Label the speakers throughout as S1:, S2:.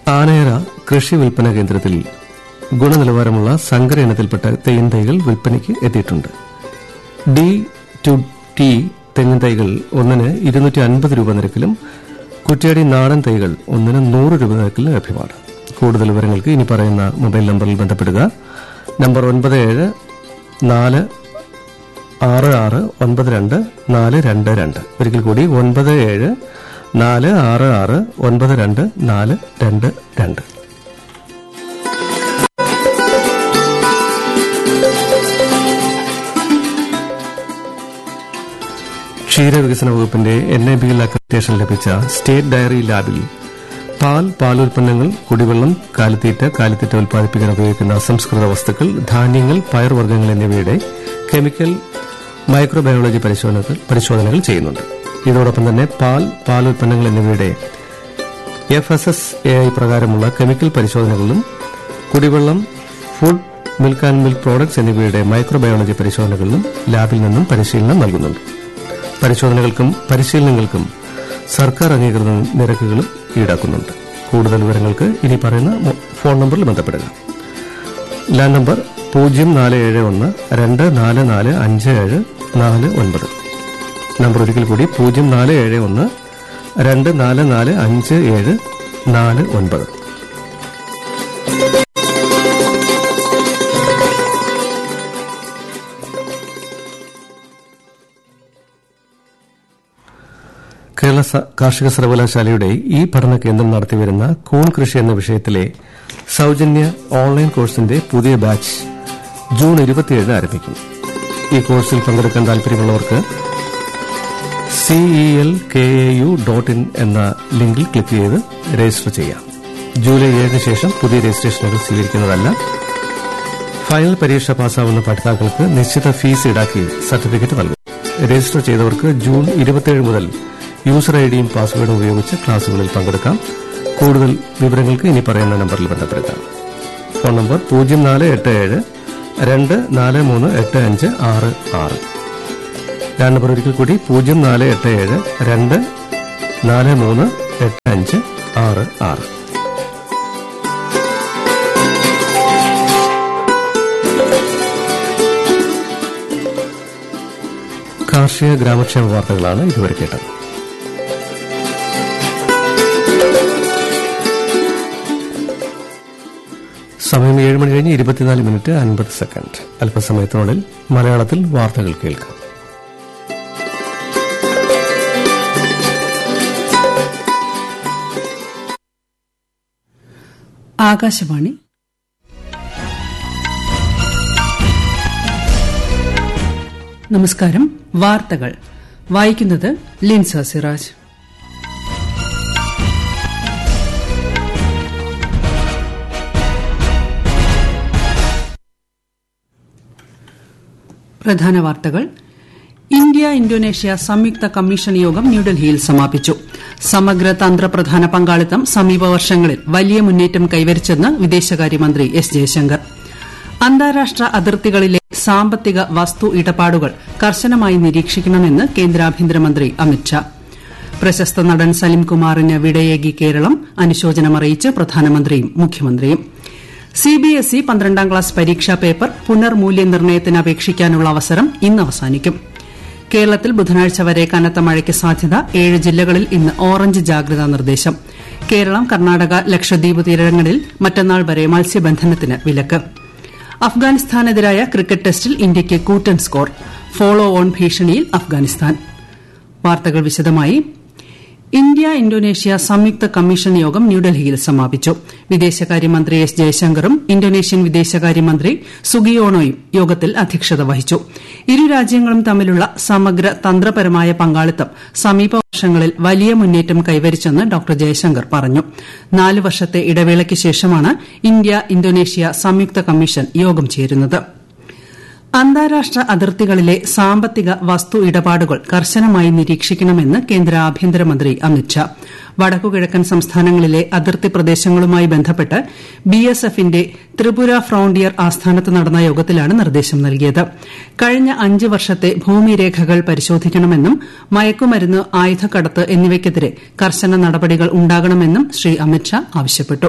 S1: ആനയറ കൃഷി വിൽപ്പന കേന്ദ്രത്തിൽ ഗുണനിലവാരമുള്ള സങ്കര ഇനത്തിൽപ്പെട്ട തെയ്യൻ തൈകൾ വിൽപ്പനയ്ക്ക് എത്തിയിട്ടുണ്ട് ഡി ടു ടി തെങ്ങിൻ തൈകൾ ഒന്നിന് ഇരുന്നൂറ്റി അൻപത് രൂപ നിരക്കിലും കുറ്റ്യാടി നാടൻ തൈകൾ ഒന്നിന് നൂറ് രൂപ നിരക്കിലും ലഭ്യമാണ് കൂടുതൽ വിവരങ്ങൾക്ക് ഇനി പറയുന്ന മൊബൈൽ നമ്പറിൽ ബന്ധപ്പെടുക നമ്പർ ഒൻപത് ഏഴ് നാല് ആറ് ആറ് ഒൻപത് രണ്ട് നാല് രണ്ട് രണ്ട് ഒരിക്കൽ കൂടി ഒൻപത് ഏഴ് നാല് ആറ് ആറ് ഒൻപത് രണ്ട് നാല് രണ്ട് രണ്ട് ക്ഷീരവികസന വകുപ്പിന്റെ എൻ ഐ ബിയിൽ അക്രഡിറ്റേഷൻ ലഭിച്ച സ്റ്റേറ്റ് ഡയറി ലാബിൽ പാൽ പാലുൽപ്പന്നങ്ങൾ കുടിവെള്ളം കാലിത്തീറ്റ കാലിത്തീറ്റ ഉൽപ്പാദിപ്പിക്കാൻ ഉപയോഗിക്കുന്ന അസംസ്കൃത വസ്തുക്കൾ ധാന്യങ്ങൾ പയർവർഗ്ഗങ്ങൾ എന്നിവയുടെ കെമിക്കൽ മൈക്രോബയോളജി പരിശോധനകൾ പരിശോധനകൾ ചെയ്യുന്നുണ്ട് ഇതോടൊപ്പം തന്നെ പാൽ പാലുൽപ്പന്നങ്ങൾ എന്നിവയുടെ F S S A I പ്രകാരമുള്ള കെമിക്കൽ പരിശോധനകളിലും കുടിവെള്ളം food milk and milk products എന്നിവയുടെ മൈക്രോബയോളജി പരിശോധനകളിലും ലാബിൽ നിന്നും പരിശീലനം നൽകുന്നുണ്ട് പരിശോധനകൾക്കും പരിശീലനങ്ങൾക്കും സർക്കാർ അംഗീകൃത നിരക്കുകളും ഈടാക്കുന്നുണ്ട് കൂടുതൽ വിവരങ്ങൾക്ക് ഇനി പറയുന്ന മൊ- ഫോൺ നമ്പറിൽ ബന്ധപ്പെടുക ലാൻഡ് നമ്പർ പൂജ്യം നാല് ഏഴ് ഒന്ന് രണ്ട് നാല് നാല് അഞ്ച് ഏഴ് നാല് ഒൻപത് നമ്പർ ഒരിക്കൽ കൂടി പൂജ്യം നാല് ഏഴ് ഒന്ന് രണ്ട് നാല് നാല് അഞ്ച് ഏഴ് നാല് ഒൻപത് കേരള സ- കാർഷിക സർവകലാശാലയുടെ ഈ പഠന കേന്ദ്രം നടത്തിവരുന്ന കൂൺ കൃഷി എന്ന വിഷയത്തിലെ സൌജന്യ ഓൺലൈൻ കോഴ്സിന്റെ പുതിയ ബാച്ച് ജൂൺ ഇരുപത്തിയേഴിന് ആരംഭിക്കും ഈ കോഴ്സിൽ പങ്കെടുക്കാൻ താൽപര്യമുള്ളവർക്ക് C E L K A U dot in എന്ന ലിങ്കിൽ ക്ലിക്ക് ചെയ്ത് രജിസ്റ്റർ ചെയ്യാം ജൂലൈ ഏഴിന് ശേഷം പുതിയ രജിസ്ട്രേഷനുകൾ സ്വീകരിക്കുന്നതല്ല ഫൈനൽ പരീക്ഷ പാസ്സാവുന്ന പഠിതാക്കൾക്ക് നിശ്ചിത ഫീസ് ഈടാക്കി സർട്ടിഫിക്കറ്റ് നൽകും രജിസ്റ്റർ ചെയ്തവർക്ക് ജൂൺ ഇരുപത്തിയേഴ് മുതൽ യൂസർ ഐ ഡിയും പാസ്വേഡും ഉപയോഗിച്ച് ക്ലാസുകളിൽ പങ്കെടുക്കാം കൂടുതൽ വിവരങ്ങൾക്ക് ഇനി പറയുന്ന നമ്പറിൽ ബന്ധപ്പെടുക ഫോൺ നമ്പർ പൂജ്യം നാല് എട്ട് ഏഴ് രണ്ട് നാല് മൂന്ന് എട്ട് അഞ്ച് ആറ് ആറ് രണ്ട് നമ്പർ ഒരിക്കൽ കൂടി പൂജ്യം നാല് എട്ട് ഏഴ് രണ്ട് നാല് മൂന്ന് എട്ട് അഞ്ച് ആറ് ആറ് കാർഷിക ഗ്രാമക്ഷേമ വാർത്തകളാണ് ഇതുവരെ കേട്ടത് സമയം ഏഴ് മണി കഴിഞ്ഞ് ഇരുപത്തിനാല് മിനിറ്റ് അൻപത് സെക്കൻഡ് അല്പസമയത്തിനുള്ളിൽ മലയാളത്തിൽ വാർത്തകൾ കേൾക്കാം
S2: ആകാശവാണി നമസ്കാരം വാർത്തകൾ വായിക്കുന്നത് ലിൻസ സിറാജ് പ്രധാന വാർത്തകൾ ഇന്ത്യ ഇന്തോനേഷ്യ സംയുക്ത കമ്മീഷൻ യോഗം ന്യൂഡൽഹിയിൽ സമാപിച്ചു സമഗ്ര തന്ത്രപ്രധാന പങ്കാളിത്തം സമീപ വർഷങ്ങളിൽ വലിയ മുന്നേറ്റം കൈവരിച്ചെന്ന് വിദേശകാര്യമന്ത്രി എസ് ജയശങ്കർ അന്താരാഷ്ട്ര അതിർത്തികളിലെ സാമ്പത്തിക വസ്തു ഇടപാടുകൾ കർശനമായി നിരീക്ഷിക്കണമെന്ന് കേന്ദ്ര ആഭ്യന്തരമന്ത്രി അമിത്ഷാ പ്രശസ്ത നടൻ സലിംകുമാറിന് വിടയേകി കേരളം അനുശോചനമറിയിച്ച് പ്രധാനമന്ത്രിയും മുഖ്യമന്ത്രിയും സിബിഎസ്ഇ പന്ത്രണ്ടാം ക്ലാസ് പരീക്ഷാ പേപ്പർ പുനർമൂല്യനിർണ്ണയത്തിന് അപേക്ഷിക്കാനുള്ള അവസരം ഇന്ന് അവസാനിക്കും കേരളത്തിൽ ബുധനാഴ്ച വരെ കനത്ത മഴയ്ക്ക് സാധ്യത ഏഴ് ജില്ലകളിൽ ഇന്ന് ഓറഞ്ച് ജാഗ്രതാ നിർദ്ദേശം കേരളം കർണാടക ലക്ഷദ്വീപ് തീരങ്ങളിൽ മറ്റന്നാൾ വരെ മത്സ്യബന്ധനത്തിന് വിലക്ക് അഫ്ഗാനിസ്ഥാനെതിരായ ക്രിക്കറ്റ് ടെസ്റ്റിൽ ഇന്ത്യയ്ക്ക് കൂറ്റൻ സ്കോർ ഫോളോ ഓൺ ഭീഷണിയിൽ അഫ്ഗാനിസ്ഥാൻ വാർത്തകൾ വിശദമായി ഇന്ത്യ ഇന്തോനേഷ്യ സംയുക്ത കമ്മീഷൻ യോഗം ന്യൂഡൽഹിയിൽ സമാപിച്ചു വിദേശകാര്യമന്ത്രി എസ് ജയശങ്കറും ഇന്തോനേഷ്യൻ വിദേശകാര്യമന്ത്രി സുഗിയോണോയും യോഗത്തിൽ അധ്യക്ഷത വഹിച്ചു ഇരു രാജ്യങ്ങളും തമ്മിലുള്ള സമഗ്ര തന്ത്രപരമായ പങ്കാളിത്തം സമീപ വർഷങ്ങളിൽ വലിയ മുന്നേറ്റം കൈവരിച്ചെന്ന് ഡോക്ടർ ജയശങ്കർ പറഞ്ഞു നാല് വർഷത്തെ ഇടവേളയ്ക്ക് ശേഷമാണ് ഇന്ത്യ ഇന്തോനേഷ്യ സംയുക്ത കമ്മീഷൻ യോഗം ചേരുന്നത് അന്താരാഷ്ട്ര അതിർത്തികളിലെ സാമ്പത്തിക വസ്തു ഇടപാടുകൾ കർശനമായി നിരീക്ഷിക്കണമെന്ന് കേന്ദ്ര ആഭ്യന്തരമന്ത്രി അമിത്ഷാ വടക്കുകിഴക്കൻ സംസ്ഥാനങ്ങളിലെ അതിർത്തി പ്രദേശങ്ങളുമായി ബന്ധപ്പെട്ട് ബിഎസ്എഫിന്റെ ത്രിപുര ഫ്രോണ്ടിയർ ആസ്ഥാനത്ത് നടന്ന യോഗത്തിലാണ് നിർദ്ദേശം നൽകിയത് കഴിഞ്ഞ അഞ്ച് വർഷത്തെ ഭൂമിരേഖകൾ പരിശോധിക്കണമെന്നും മയക്കുമരുന്ന് ആയുധക്കടത്ത് എന്നിവയ്ക്കെതിരെ കർശന നടപടികൾ ഉണ്ടാകണമെന്നും ശ്രീ അമിത്ഷാ ആവശ്യപ്പെട്ടു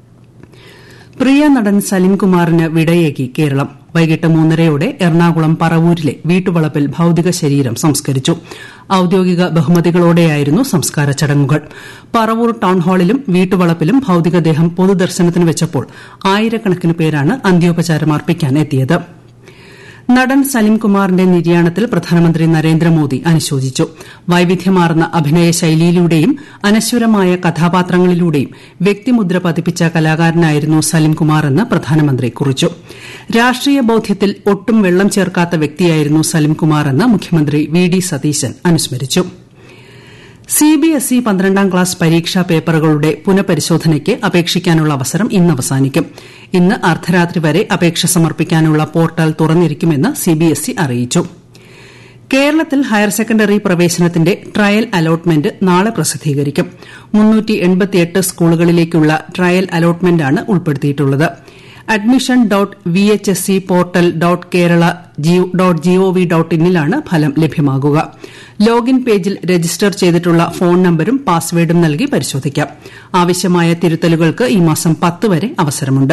S2: പ്രിയ നടൻ സലിംകുമാറിന് വിടയേകി കേരളം വൈകിട്ട് മൂന്നരയോടെ എറണാകുളം പറവൂരിലെ വീട്ടുവളപ്പിൽ ഭൌതിക ശരീരം സംസ്കരിച്ചു ഔദ്യോഗിക ബഹുമതികളോടെയായിരുന്നു സംസ്കാര ചടങ്ങുകൾ പറവൂർ ടൌൺഹാളിലും വീട്ടുവളപ്പിലും ഭൌതികദേഹം പൊതുദർശനത്തിന് വെച്ചപ്പോൾ ആയിരക്കണക്കിന് പേരാണ് അന്ത്യോപചാരം അർപ്പിക്കാൻ എത്തിയത് നടൻ സലിംകുമാറിന്റെ നിര്യാണത്തിൽ പ്രധാനമന്ത്രി നരേന്ദ്രമോദി അനുശോചിച്ചു വൈവിധ്യമാർന്ന അഭിനയ ശൈലിയിലൂടെയും അനശ്വരമായ കഥാപാത്രങ്ങളിലൂടെയും വ്യക്തിമുദ്ര പതിപ്പിച്ച കലാകാരനായിരുന്നു സലിംകുമാറെന്ന് പ്രധാനമന്ത്രി കുറിച്ചു രാഷ്ട്രീയ ബോധ്യത്തിൽ ഒട്ടും വെള്ളം ചേർക്കാത്ത വ്യക്തിയായിരുന്നു സലിംകുമാറെന്ന് മുഖ്യമന്ത്രി വി ഡി സതീശൻ അനുസ്മരിച്ചു സിബിഎസ്ഇ പന്ത്രണ്ടാം ക്ലാസ് പരീക്ഷാ പേപ്പറുകളുടെ പുനഃപരിശോധനയ്ക്ക് അപേക്ഷിക്കാനുള്ള അവസരം ഇന്ന് അവസാനിക്കും ഇന്ന് അർദ്ധരാത്രി വരെ അപേക്ഷ സമർപ്പിക്കാനുള്ള പോർട്ടൽ തുറന്നിരിക്കുമെന്ന് സിബിഎസ്ഇ അറിയിച്ചു കേരളത്തിൽ ഹയർ സെക്കൻഡറി പ്രവേശനത്തിന്റെ ട്രയൽ അലോട്ട്മെന്റ് നാളെ പ്രസിദ്ധീകരിക്കും സ്കൂളുകളിലേക്കുള്ള ട്രയൽ അലോട്ട്മെന്റാണ് ഉൾപ്പെടുത്തിയിട്ടുള്ളത് admission dot V H S C portal dot Kerala dot G O V dot ഇന്നിലാണ് ഫലം ലഭ്യമാകുക ലോഗിൻ പേജിൽ രജിസ്റ്റർ ചെയ്തിട്ടുള്ള ഫോൺ നമ്പരും പാസ്വേഡും നൽകി പരിശോധിക്കാം ആവശ്യമായ തിരുത്തലുകൾക്ക് ഈ മാസം പത്ത് വരെ അവസരമുണ്ട്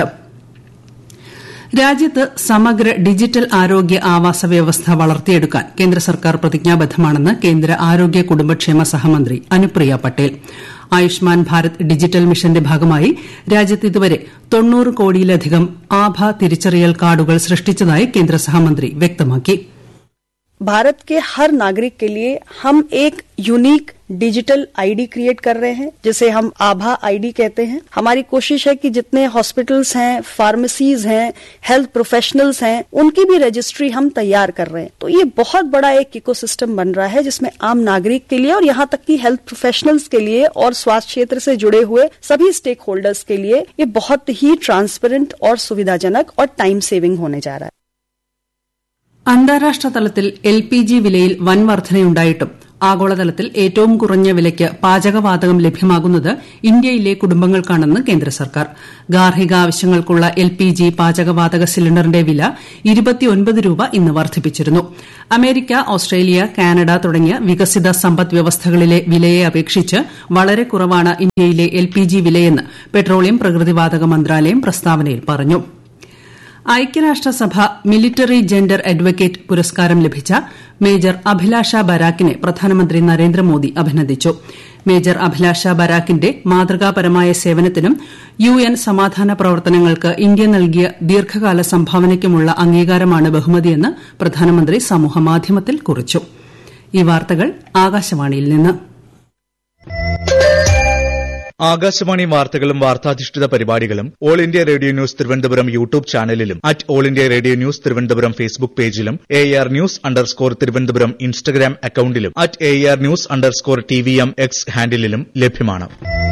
S2: രാജ്യത്ത് സമഗ്ര ഡിജിറ്റൽ ആരോഗ്യ ആവാസ വ്യവസ്ഥ വളർത്തിയെടുക്കാൻ കേന്ദ്ര സർക്കാർ പ്രതിജ്ഞാബദ്ധമാണെന്ന് കേന്ദ്ര ആരോഗ്യ കുടുംബക്ഷേമ സഹമന്ത്രി അനുപ്രിയ പട്ടേൽ ആയുഷ്മാൻ ഭാരത് ഡിജിറ്റൽ മിഷന്റെ ഭാഗമായി രാജ്യത്ത് ഇതുവരെ തൊണ്ണൂറ് കോടിയിലധികം ആഭ തിരിച്ചറിയൽ കാർഡുകൾ സൃഷ്ടിച്ചതായി കേന്ദ്ര സഹമന്ത്രി വ്യക്തമാക്കി
S3: भारत के हर नागरिक के लिए हम एक यूनिक डिजिटल आईडी क्रिएट कर रहे हैं जिसे हम आभा आईडी कहते हैं हमारी कोशिश है कि जितने हॉस्पिटल्स हैं फार्मेसीज हैं हेल्थ प्रोफेशनल्स हैं उनकी भी रजिस्ट्री हम तैयार कर रहे हैं तो ये बहुत बड़ा एक इकोसिस्टम बन रहा है जिसमें आम नागरिक के लिए और यहाँ तक कि हेल्थ प्रोफेशनल्स के लिए और स्वास्थ्य क्षेत्र से जुड़े हुए सभी स्टेक होल्डर्स के लिए ये बहुत ही ट्रांसपेरेंट और सुविधाजनक और टाइम सेविंग होने जा रहा है
S2: അന്താരാഷ്ട്ര തലത്തിൽ എൽ പി ജി വിലയിൽ വൻ വർധനയുണ്ടായിട്ടും ആഗോളതലത്തിൽ ഏറ്റവും കുറഞ്ഞ വിലയ്ക്ക് പാചകവാതകം ലഭ്യമാകുന്നത് ഇന്ത്യയിലെ കുടുംബങ്ങൾക്കാണെന്ന് കേന്ദ്ര സർക്കാർ ഗാർഹിക ആവശ്യങ്ങൾക്കുള്ള എൽ പി ജി പാചകവാതക സിലിണ്ടറിന്റെ വില രൂപ ഇന്ന് വർദ്ധിപ്പിച്ചിരുന്നു അമേരിക്ക ഓസ്ട്രേലിയ കാനഡ തുടങ്ങിയ വികസിത സമ്പദ് വ്യവസ്ഥകളിലെ വിലയെ അപേക്ഷിച്ച് വളരെ കുറവാണ് ഇന്ത്യയിലെ എൽ പി ജി വിലയെന്ന് പെട്രോളിയം പ്രകൃതിവാതക മന്ത്രാലയം പ്രസ്താവനയിൽ പറഞ്ഞു ഐക്യരാഷ്ട്രസഭ മിലിറ്ററി ജെൻഡർ അഡ്വക്കേറ്റ് പുരസ്കാരം ലഭിച്ച മേജർ അഭിലാഷ ബരാക്കിനെ പ്രധാനമന്ത്രി നരേന്ദ്രമോദി അഭിനന്ദിച്ചു മേജർ അഭിലാഷ ബരാക്കിന്റെ മാതൃകാപരമായ സേവനത്തിനും യു എൻ സമാധാന പ്രവർത്തനങ്ങൾക്ക് ഇന്ത്യ നൽകിയ ദീർഘകാല സംഭാവനയ്ക്കുമുള്ള അംഗീകാരമാണ് ബഹുമതിയെന്ന് പ്രധാനമന്ത്രി സമൂഹമാധ്യമത്തിൽ കുറിച്ചു ഈ വാർത്തകൾ ആകാശവാണിയിൽ നിന്ന്
S4: ആകാശവാണി വാർത്തകളും വാർത്താധിഷ്ഠിത പരിപാടികളും All India Radio news Thiruvananthapuram YouTube ചാനലിലും at All India Radio news Thiruvananthapuram Facebook പേജിലും A R news underscore Thiruvananthapuram Instagram അക്കൌണ്ടിലും at A R news underscore T V M X ഹാൻഡിലും ലഭ്യമാണ്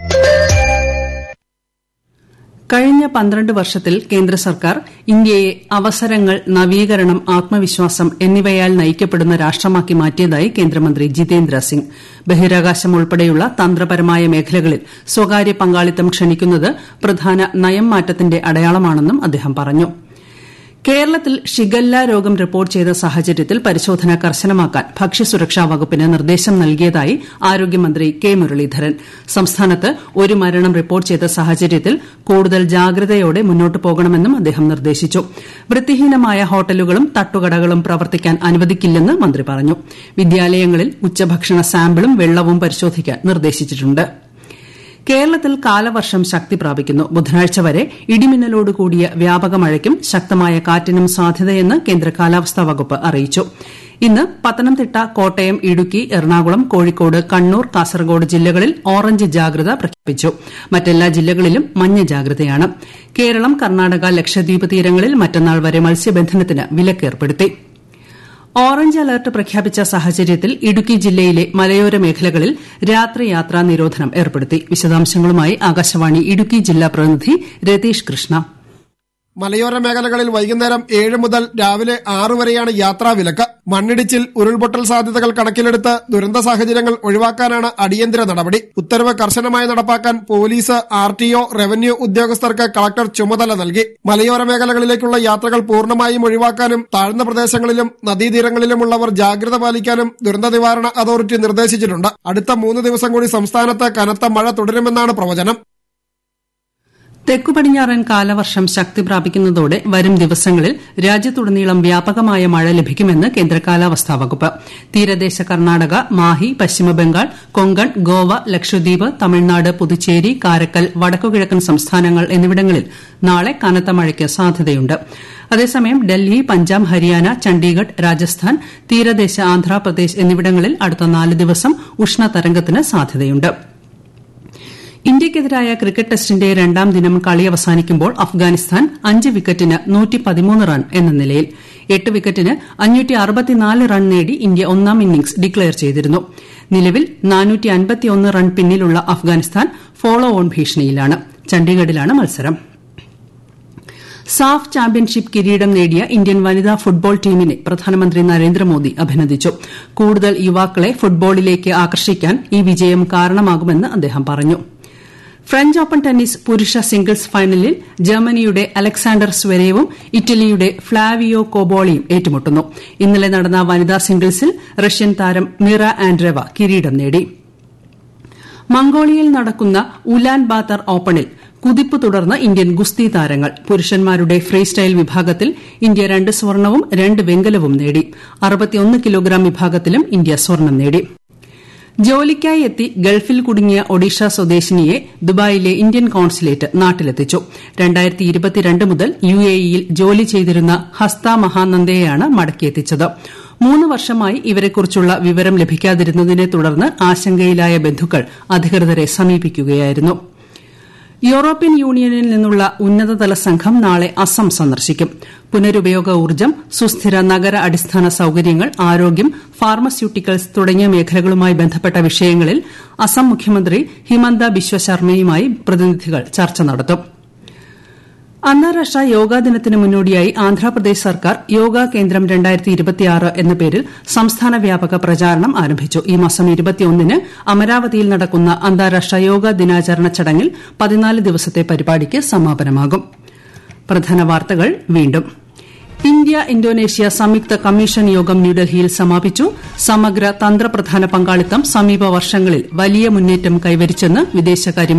S2: കഴിഞ്ഞ പന്ത്രണ്ട് വർഷത്തിൽ കേന്ദ്ര സർക്കാർ ഇന്ത്യയെ അവസരങ്ങൾ നവീകരണം ആത്മവിശ്വാസം എന്നിവയാൽ നയിക്കപ്പെടുന്ന രാഷ്ട്രമാക്കി മാറ്റിയതായി കേന്ദ്രമന്ത്രി ജിതേന്ദ്ര സിംഗ് ബഹിരാകാശം ഉൾപ്പെടെയുള്ള തന്ത്രപരമായ മേഖലകളിൽ സ്വകാര്യ പങ്കാളിത്തം ക്ഷണിക്കുന്നത് പ്രധാന നയം മാറ്റത്തിന്റെ അടയാളമാണെന്നും അദ്ദേഹം പറഞ്ഞു കേരളത്തിൽ ഷിഗല്ല രോഗം റിപ്പോർട്ട് ചെയ്ത സാഹചര്യത്തിൽ പരിശോധന കർശനമാക്കാൻ ഭക്ഷ്യസുരക്ഷാ വകുപ്പിന് നിർദ്ദേശം നൽകിയതായി ആരോഗ്യമന്ത്രി കെ മുരളീധരൻ സംസ്ഥാനത്ത് ഒരു മരണം റിപ്പോർട്ട് ചെയ്ത സാഹചര്യത്തിൽ കൂടുതൽ ജാഗ്രതയോടെ മുന്നോട്ട് പോകണമെന്നും അദ്ദേഹം നിർദ്ദേശിച്ചു വൃത്തിഹീനമായ ഹോട്ടലുകളും തട്ടുകടകളും പ്രവർത്തിക്കാൻ അനുവദിക്കില്ലെന്ന് മന്ത്രി പറഞ്ഞു വിദ്യാലയങ്ങളിൽ ഉച്ചഭക്ഷണ സാമ്പിളും വെള്ളവും പരിശോധിക്കാൻ നിർദ്ദേശിച്ചിട്ടുണ്ട് കേരളത്തിൽ കാലവർഷം ശക്തി പ്രാപിക്കുന്നു ബുധനാഴ്ച വരെ ഇടിമിന്നലോട് കൂടിയ വ്യാപക മഴയ്ക്കും ശക്തമായ കാറ്റിനും സാധ്യതയെന്ന് കേന്ദ്ര കാലാവസ്ഥാ വകുപ്പ് അറിയിച്ചു ഇന്ന് പത്തനംതിട്ട കോട്ടയം ഇടുക്കി എറണാകുളം കോഴിക്കോട് കണ്ണൂർ കാസർഗോഡ് ജില്ലകളിൽ ഓറഞ്ച് ജാഗ്രത പ്രഖ്യാപിച്ചു മറ്റെല്ലാ ജില്ലകളിലും മഞ്ഞ ജാഗ്രതയാണ് കേരളം കർണാടക ലക്ഷദ്വീപ് തീരങ്ങളിൽ മറ്റന്നാൾ വരെ മത്സ്യബന്ധനത്തിന് വിലക്കേർപ്പെടുത്തി ഓറഞ്ച് അലർട്ട് പ്രഖ്യാപിച്ച സാഹചര്യത്തിൽ ഇടുക്കി ജില്ലയിലെ മലയോര മേഖലകളിൽ രാത്രി യാത്രാ നിരോധനം ഏർപ്പെടുത്തി വിശദാംശങ്ങളുമായി ആകാശവാണി ഇടുക്കി ജില്ലാ പ്രതിനിധി രതീഷ് കൃഷ്ണ
S5: മലയോര മേഖലകളിൽ വൈകുന്നേരം ഏഴ് മുതൽ രാവിലെ ആറ് വരെയാണ് യാത്രാ വിലക്ക് മണ്ണിടിച്ചിൽ ഉരുൾപൊട്ടൽ സാധ്യതകൾ കണക്കിലെടുത്ത് ദുരന്ത സാഹചര്യങ്ങൾ ഒഴിവാക്കാനാണ് അടിയന്തര നടപടി ഉത്തരവ് കർശനമായി നടപ്പാക്കാൻ police R T O revenue ഉദ്യോഗസ്ഥർക്ക് കളക്ടർ ചുമതല നൽകി മലയോര മേഖലകളിലേക്കുള്ള യാത്രകൾ പൂർണ്ണമായും ഒഴിവാക്കാനും താഴ്ന്ന പ്രദേശങ്ങളിലും നദീതീരങ്ങളിലുമുള്ളവർ ജാഗ്രത പാലിക്കാനും ദുരന്ത നിവാരണ അതോറിറ്റി നിർദ്ദേശിച്ചിട്ടുണ്ട് അടുത്ത മൂന്ന് ദിവസം കൂടി സംസ്ഥാനത്ത് കനത്ത മഴ തുടരുമെന്നാണ് പ്രവചനം
S2: തെക്കു പടിഞ്ഞാറൻ കാലവർഷം ശക്തി പ്രാപിക്കുന്നതോടെ വരും ദിവസങ്ങളിൽ രാജ്യത്തുടനീളം വ്യാപകമായ മഴ ലഭിക്കുമെന്ന് കേന്ദ്ര കാലാവസ്ഥാ വകുപ്പ് തീരദേശ കർണാടക മാഹി പശ്ചിമബംഗാൾ കൊങ്കൺ ഗോവ ലക്ഷദ്വീപ് തമിഴ്നാട് പുതുച്ചേരി കാരക്കൽ വടക്കുകിഴക്കൻ സംസ്ഥാനങ്ങൾ എന്നിവിടങ്ങളിൽ നാളെ കനത്ത മഴയ്ക്ക് സാധ്യതയുണ്ട് അതേസമയം ഡൽഹി പഞ്ചാബ് ഹരിയാന ചണ്ഡീഗഡ് രാജസ്ഥാൻ തീരദേശ ആന്ധ്രാപ്രദേശ് എന്നിവിടങ്ങളിൽ അടുത്ത നാല് ദിവസം ഉഷ്ണതരംഗത്തിന് സാധ്യതയുണ്ട് ഇന്ത്യയ്ക്കെതിരായ ക്രിക്കറ്റ് ടെസ്റ്റിന്റെ രണ്ടാം ദിനം കളി അവസാനിക്കുമ്പോൾ അഫ്ഗാനിസ്ഥാൻ അഞ്ച് വിക്കറ്റിന് റൺ എന്ന നിലയിൽ എട്ട് വിക്കറ്റിന് റൺ നേടി ഇന്ത്യ ഒന്നാം ഇന്നിംഗ്സ് ഡിക്ലയർ ചെയ്തിരുന്നു നിലവിൽ റൺ പിന്നിലുള്ള അഫ്ഗാനിസ്ഥാൻ ഫോളോ ഓൺ ഭീഷണിയിലാണ് ചണ്ഡീഗഡിലാണ് മത്സരം സാഫ് ചാമ്പ്യൻഷിപ്പ് കിരീടം നേടിയ ഇന്ത്യൻ വനിതാ ഫുട്ബോൾ ടീമിനെ പ്രധാനമന്ത്രി നരേന്ദ്രമോദി അഭിനന്ദിച്ചു കൂടുതൽ യുവാക്കളെ ഫുട്ബോളിലേക്ക് ആകർഷിക്കാൻ ഈ വിജയം കാരണമാകുമെന്ന് അദ്ദേഹം പറഞ്ഞു ഫ്രഞ്ച് ഓപ്പൺ ടെന്നീസ് പുരുഷ സിംഗിൾസ് ഫൈനലിൽ ജർമ്മനിയുടെ അലക്സാണ്ടർ സ്വരേവും ഇറ്റലിയുടെ ഫ്ളാവിയോ കോബോളിയും ഏറ്റുമുട്ടുന്നു ഇന്നലെ നടന്ന വനിതാ സിംഗിൾസിൽ റഷ്യൻ താരം മിറ ആൻഡ്രേവ കിരീടം നേടി മംഗോളിയയിൽ നടക്കുന്ന ഉലാൻ ബാത്തർ ഓപ്പണിൽ കുതിപ്പ് തുടർന്ന് ഇന്ത്യൻ ഗുസ്തി താരങ്ങൾ പുരുഷന്മാരുടെ ഫ്രീ സ്റ്റൈൽ വിഭാഗത്തിൽ ഇന്ത്യ രണ്ട് സ്വർണവും രണ്ട് വെങ്കലവും നേടി കിലോഗ്രാം വിഭാഗത്തിലും ഇന്ത്യ സ്വർണം നേടി ജോലിക്കായി എത്തി ഗൾഫിൽ കുടുങ്ങിയ ഒഡീഷ സ്വദേശിനിയെ ദുബായിലെ ഇന്ത്യൻ കോൺസുലേറ്റ് നാട്ടിലെത്തിച്ചു മുതൽ യു എ ഇയിൽ ജോലി ചെയ്തിരുന്ന ഹസ്ത മഹാനന്ദയെയാണ് മടക്കിയെത്തിച്ചത് മൂന്ന് വർഷമായി ഇവരെക്കുറിച്ചുള്ള വിവരം ലഭിക്കാതിരുന്നതിനെ തുടർന്ന് ആശങ്കയിലായ ബന്ധുക്കൾ അധികൃതരെ സമീപിക്കുകയായിരുന്നു യൂറോപ്യൻ യൂണിയനിൽ നിന്നുള്ള ഉന്നതതല സംഘം നാളെ അസം സന്ദർശിക്കും പുനരുപയോഗ ഊർജ്ജം സുസ്ഥിര നഗര അടിസ്ഥാന സൌകര്യങ്ങൾ ആരോഗ്യം ഫാർമസ്യൂട്ടിക്കൽസ് തുടങ്ങിയ മേഖലകളുമായി ബന്ധപ്പെട്ട വിഷയങ്ങളിൽ അസം മുഖ്യമന്ത്രി ഹിമന്ത ബിശ്വ ശർമ്മയുമായി പ്രതിനിധികൾ ചർച്ച നടത്തും അന്താരാഷ്ട്ര യോഗാ ദിനത്തിന് മുന്നോടിയായി ആന്ധ്രാപ്രദേശ് സർക്കാർ യോഗ കേന്ദ്രം എന്ന പേരിൽ സംസ്ഥാന വ്യാപക പ്രചാരണം ആരംഭിച്ചു ഈ മാസം ന് അമരാവതിയിൽ നടക്കുന്ന അന്താരാഷ്ട്ര യോഗാ ദിനാചരണ ചടങ്ങിൽ പതിനാല് ദിവസത്തെ പരിപാടിക്ക് സമാപനമാകും പ്രധാന വാർത്തകൾ വീണ്ടും ഇന്ത്യ ഇന്തോനേഷ്യ സംയുക്ത കമ്മീഷൻ യോഗം ന്യൂഡൽഹിയിൽ സമാപിച്ചു സമഗ്ര തന്ത്രപ്രധാന പങ്കാളിത്തം സമീപ വർഷങ്ങളിൽ വലിയ മുന്നേറ്റം കൈവരിച്ചെന്ന് വിദേശകാര്യ